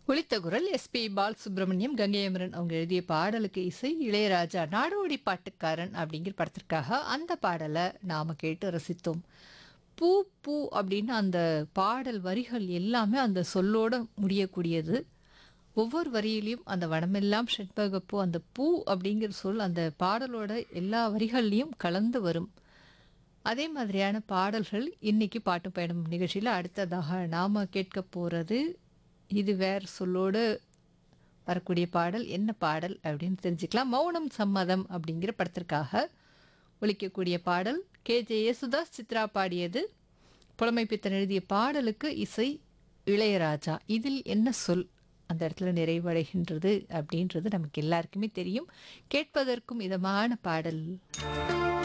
ஒலித்த குரல் எஸ்பி பாலசுப்ரமணியம் கங்கையமரன் அவங்க எழுதிய பாடலுக்கு இசை இளையராஜா நாடோடி பாட்டுக்காரன் அப்படிங்கிற படத்திற்காக அந்த பாடலை நாம் கேட்டு ரசித்தோம் பூ பூ அப்படின்னு அந்த பாடல் வரிகள் எல்லாமே அந்த சொல்லோட முடியக்கூடியது ஒவ்வொரு வரியிலையும் அந்த வனமெல்லாம் ஷெட்பகப்பூ அந்த பூ அப்படிங்கிற சொல் அந்த பாடலோட எல்லா வரிகள்லையும் கலந்து வரும் அதே மாதிரியான பாடல்கள் இன்னைக்கு பாட்டு பயணம் நிகழ்ச்சியில் அடுத்ததாக நாம் கேட்க போகிறது இது வேற சொல்லோடு வரக்கூடிய பாடல் என்ன பாடல் அப்படின்னு தெரிஞ்சுக்கலாம் மௌனம் சம்மதம் அப்படிங்கிற படத்திற்காக ஒலிக்கக்கூடிய பாடல் கே ஜே யேசுதாஸ் சித்ரா பாடியது புலமைப்பித்தன் எழுதிய பாடலுக்கு இசை இளையராஜா இதில் என்ன சொல் அந்த இடத்துல நிறைவடைகின்றது அப்படின்றது நமக்கு எல்லாருக்குமே தெரியும் கேட்பதற்கும் இதமான பாடல்